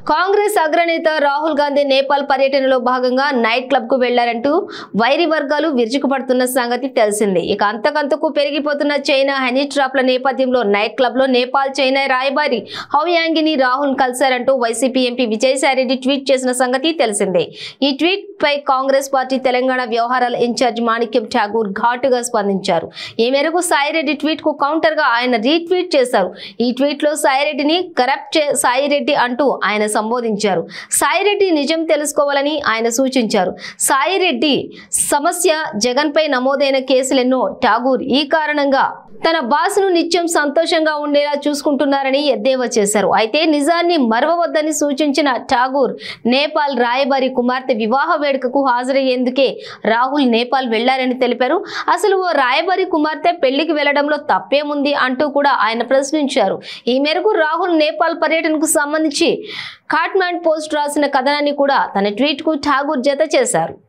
కాంగ్రెస్ అగ్రనేత రాహుల్ గాంధీ నేపాల్ పర్యటనలో భాగంగా నైట్ క్లబ్ కు వెళ్లారంటూ వైరి వర్గాలు విరుచుకుపడుతున్న సంగతి తెలిసిందే ఇక అంతకంతకు పెరిగిపోతున్న చైనా హనీ ట్రాప్ల నేపథ్యంలో నైట్ క్లబ్ లో నేపాల్ చైనా రాయబారి హౌయాంగిని రాహుల్ కలిశారంటూ వైసీపీ ఎంపీ విజయసాయిరెడ్డి ట్వీట్ చేసిన సంగతి తెలిసిందే ఈ ట్వీట్ పై కాంగ్రెస్ పార్టీ తెలంగాణ వ్యవహారాల ఇన్ఛార్జ్ మాణిక్యం ఠాగూర్ ఘాటుగా స్పందించారు ఈ మేరకు సాయిరెడ్డి ట్వీట్ కు కౌంటర్ గా ఆయన రీట్వీట్ చేశారు ఈ ట్వీట్ లో సాయిరెడ్డిని కరప్ట్ చే- సాయిరెడ్డి అంటూ ఆయన సంబోధించారు సాయిరెడ్డి నిజం తెలుసుకోవాలని ఆయన సూచించారు సాయిరెడ్డి సమస్య జగన్ పై నమోదైన కేసులెన్నో ఠాగూర్ ఈ కారణంగా తన బాసును నిత్యం సంతోషంగా ఉండేలా చూసుకుంటున్నారని ఎద్దేవా చేశారు అయితే నిజాన్ని మరవవద్దని సూచించిన ఠాగూర్ నేపాల్ రాయబారి కుమార్తె వివాహ వేడుకకు హాజరయ్యేందుకే రాహుల్ నేపాల్ వెళ్లారని తెలిపారు అసలు ఓ రాయబారి కుమార్తె పెళ్లికి వెళ్లడంలో తప్పేముంది అంటూ కూడా ఆయన ప్రశ్నించారు ఈ మేరకు రాహుల్ నేపాల్ పర్యటనకు సంబంధించి కాట్మాండ్ పోస్ట్ రాసిన కథనాన్ని కూడా తన ట్వీట్ కు ఠాగూర్ జత చేశారు